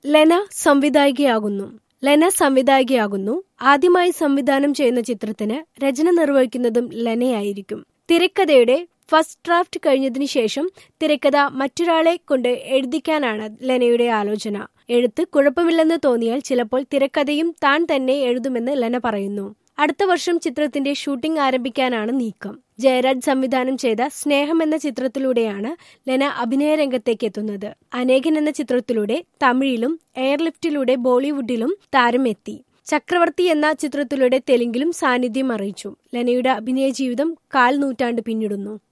ലെന സംവിധായികയാകുന്നു ലെന സംവിധായികയാകുന്നു ആദ്യമായി സംവിധാനം ചെയ്യുന്ന ചിത്രത്തിന് രചന നിർവഹിക്കുന്നതും ലെനയായിരിക്കും തിരക്കഥയുടെ ഫസ്റ്റ് ഡ്രാഫ്റ്റ് കഴിഞ്ഞതിനു ശേഷം തിരക്കഥ മറ്റൊരാളെ കൊണ്ട് എഴുതിക്കാനാണ് ലെനയുടെ ആലോചന എഴുത്ത് കുഴപ്പമില്ലെന്ന് തോന്നിയാൽ ചിലപ്പോൾ തിരക്കഥയും താൻ തന്നെ എഴുതുമെന്ന് ലെന പറയുന്നു അടുത്ത വർഷം ചിത്രത്തിന്റെ ഷൂട്ടിംഗ് ആരംഭിക്കാനാണ് നീക്കം ജയരാജ് സംവിധാനം ചെയ്ത സ്നേഹം എന്ന ചിത്രത്തിലൂടെയാണ് ലെന അഭിനയ രംഗത്തേക്ക് എത്തുന്നത് അനേകൻ എന്ന ചിത്രത്തിലൂടെ തമിഴിലും എയർലിഫ്റ്റിലൂടെ ബോളിവുഡിലും താരം എത്തി ചക്രവർത്തി എന്ന ചിത്രത്തിലൂടെ തെലുങ്കിലും സാന്നിധ്യം അറിയിച്ചു ലെനയുടെ അഭിനയ ജീവിതം കാൽ നൂറ്റാണ്ട് പിന്നിടുന്നു